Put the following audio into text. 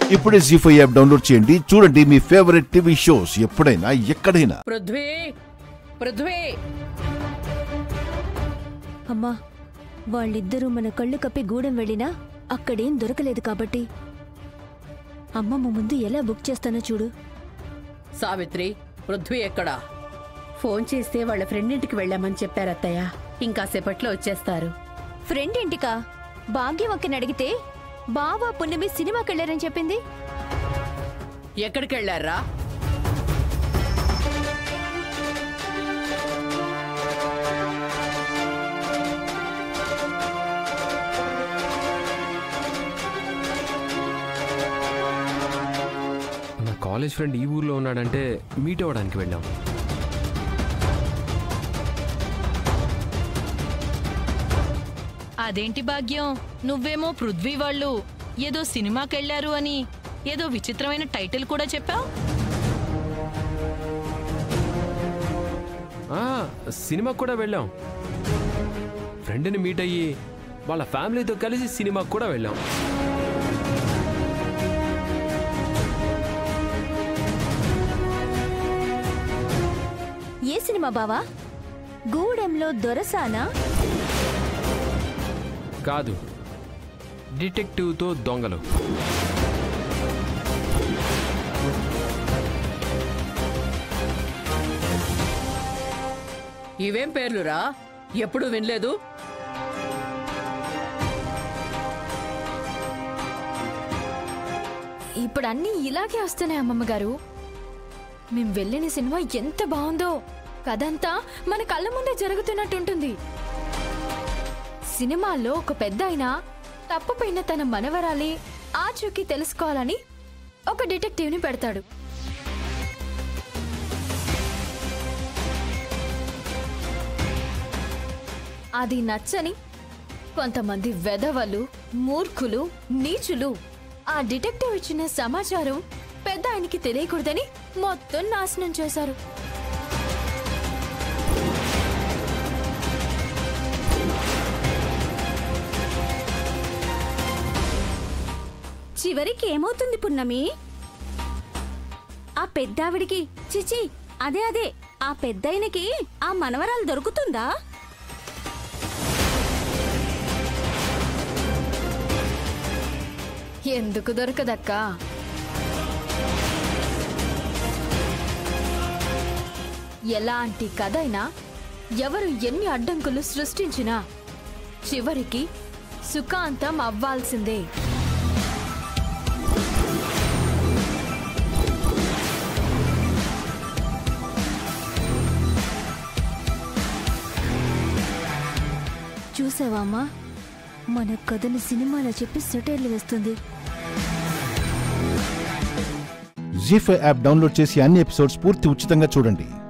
ఇప్పుడే G five app download చేయండి చూడండి మీ ఫేవరెట్ టీవీ షోస్ ఎప్పుడైనా ఎక్కడైనా పృథ్వీ పృథ్వీ అమ్మా వాళ్ళిద్దరూ మన కళ్ళు కప్పి గూడెం వెళ్ళినా అక్కడేం దొరకలేదు కాబట్టి అమ్మమ్మ ముందు ఎలా బుక్ చేస్తానో చూడు సావిత్రి పృథ్వీ ఎక్కడా ఫోన్ చేస్తే వాళ్ళ ఫ్రెండ్ ఇంటికి వెళ్ళామని చెప్పారత్తయ్య ఇంకాసేపట్లో వచ్చేస్తారు ఫ్రెండ్ ఇంటికా భాగ్యం అక్కని అడిగితే బావా పున్నమి సినిమాకెళ్ళారని చెప్పింది ఎక్కడికి వెళ్ళారా నా కాలేజ్ ఫ్రెండ్ ఈ ఊర్లో ఉన్నాడంటే మీట్ అవ్వడానికి వెళ్ళాం అదేంటి భాగ్యం నువ్వేమో పృథ్వీ వాళ్ళు ఏదో సినిమాకెళ్లారు అని ఏదో విచిత్రమైన టైటిల్ కూడా చెప్పావు ఆ, సినిమాకి కూడా వెళ్ళాం ఫ్రెండ్ని మీట్ అయ్యి వాళ్ళ ఫ్యామిలీతో కలిసి సినిమాకి కూడా వెళ్ళాం ఏ సినిమా బావా గూడెంలో దొరసానా కాదు డిటెక్టివ్తో దొంగలు ఇవేం పేర్లురా ఎప్పుడు వినలేదు ఇప్పుడు అన్నీ ఇలాగే వస్తున్నాయి అమ్మమ్మ గారు మేం వెళ్ళిన సినిమా ఎంత బాగుందో కథంతా మన కళ్ళ ముందే జరుగుతున్నట్టుంటుంది సినిమాలో ఒక పెద్ద అయినా తప్పుపోయిన తన మనవరాలి ఆచూకీ తెలుసుకోవాలని ఒక డిటెక్టివ్ని పెడతాడు అది నచ్చని కొంతమంది వెధవలు మూర్ఖులు నీచులు ఆ డిటెక్టివ్ ఇచ్చిన సమాచారం పెద్ద ఆయనకి తెలియకూడదని మొత్తం నాశనం చేశారు చివరికి ఏమవుతుంది పున్నమి ఆ పెద్దావిడికి చిచి అదే అదే ఆ పెద్దయినకి ఆ మనవరాలు దొరుకుతుందా ఎందుకు దొరకదక్కా ఎలాంటి కథ అయినా ఎవరు ఎన్ని అడ్డంకులు సృష్టించినా చివరికి సుఖాంతం అవ్వాల్సిందే చూసావా అమ్మా మన కథను సినిమాలో చెప్పి సెటైర్లు వేస్తుంది జీ ఫైవ్ యాప్ డౌన్లోడ్ చేసి అన్ని ఎపిసోడ్స్ పూర్తి ఉచితంగా చూడండి